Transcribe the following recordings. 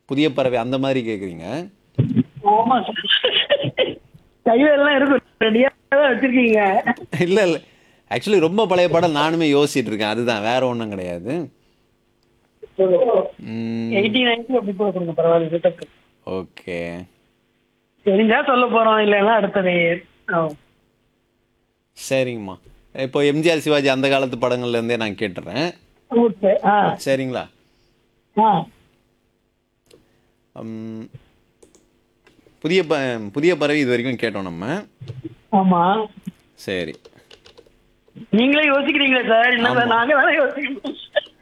புதிய பறவை அந்த மாதிரி கேட்குறீங்க ஆமா சார் கைவேலாம் இருக்கும் ரெடியா தான் வச்சிருக்கீங்க இல்லை இல்லை ஆக்சுவலி ரொம்ப பழைய பாடல் நானுமே யோசிச்சுட்டு இருக்கேன் அதுதான் வேற ஒன்றும் கிடையாது எயிட்டி நைன்டி அப்படி போக கொடுங்க பரவாயில்ல கிட்டக்கு ஓகே தெரிஞ்சா சொல்ல போறோம் இல்லைன்னா அடுத்தது ஆ. சரிங்கம்மா இப்போ எம்ஜிஆர் சிவாஜி அந்த காலத்து படங்கள்ல இருந்தே நான் கேட்டுறேன் ஓகே ஆ சரிங்களா ஆ உம், புதிய ப புதிய பறவை இது வரைக்கும் கேட்டோம் நம்ம ஆமா சரி நீங்களே யோசிக்கிறீங்களே சார் என்ன சார் நாங்க தானே யோசிக்கணும்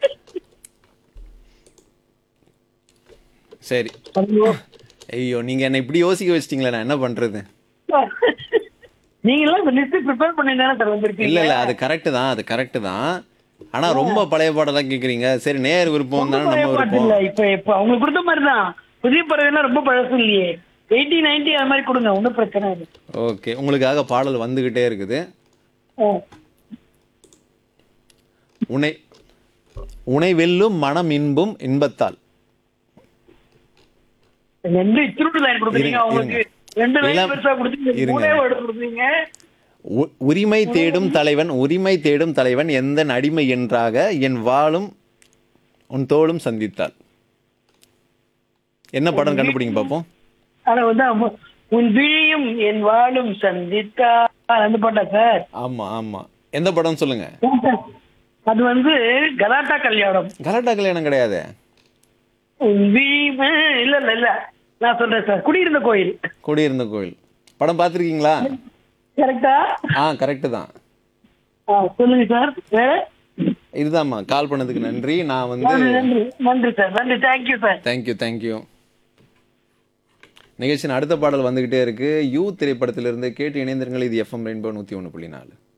சரி ஐயோ. ஐயோ நீங்க என்ன இப்படி யோசிக்க வச்சிட்டீங்களே நான் என்ன பண்றது நீங்க எல்லாம் இந்த லிஸ்ட் ப்ரிப்பேர் பண்ணி தானே சார் வந்திருக்கீங்க இல்ல இல்ல அது கரெக்ட் தான் அது கரெக்ட் தான் ஆனா ரொம்ப பழைய பாடலாம் கேக்குறீங்க சரி நேர் விருப்பம் தானே பழைய நம்ம பாட்டு விருப்பம் இல்ல இப்ப இப்ப அவங்களுக்கு கொடுத்த மாதிரி தான் புதிய பறவைலாம் ரொம்ப பழசு இல்லையே எயிட்டி நைன்டி அது மாதிரி கொடுங்க ஒன்றும் பிரச்சனை இல்லை ஓகே உங்களுக்காக பாடல் வந்துகிட்டே இருக்குது ஆ. உனை உனை வெல்லும் மனம் இன்பும் இன்பத்தால் ரெண்டு இத்திருட்டு லைன் கொடுக்குறீங்க இருங்க, அவங்களுக்கு இருங்க. ரெண்டு லைன் இளம்- பெருசா கொடுத்து இருங்க. மூணே வேர்டு கொடுத்தீங்க உ- உரிமை தேடும் தலைவன் உரிமை தேடும் தலைவன் எந்த அடிமை என்றாக என் வாளும் உன் தோளும் சந்தித்தாள் என்ன படம் கண்டுபிடிங்க பார்ப்போம் ஆனா வந்து அம்ம- உன் விழியும் என் வாழும் சந்தித்தா அந்த பாட்டா சார் ஆமா ஆமா எந்த படம் சொல்லுங்க அது வந்து கலாட்டா கல்யாணம் கலாட்டா கல்யாணம் கிடையாது உன் விழியும் இல்ல இல்ல இல்ல நான் சொல்றேன் சார் குடியிருந்த கோயில் குடியிருந்த கோயில் படம் பார்த்துருக்கீங்களா கரெக்டா ஆ கரெக்டு தான் ஆ, சொல்லுங்க சார் வேற இதுதாம்மா கால் பண்ணதுக்கு நன்றி நான் வந்து நன்றி நன்றி நன்றி சார் நன்றி தேங்க்யூ சார் தேங்க்யூ தேங்க்யூ நிகழ்ச்சியின் அடுத்த பாடல் வந்துகிட்டே இருக்கு யூ திரைப்படத்திலிருந்து கேட்டு இணைந்திருங்கள் இது எஃப்எம் ரெயின்போ நூற்றி ஒன்று புள்ளி நாலு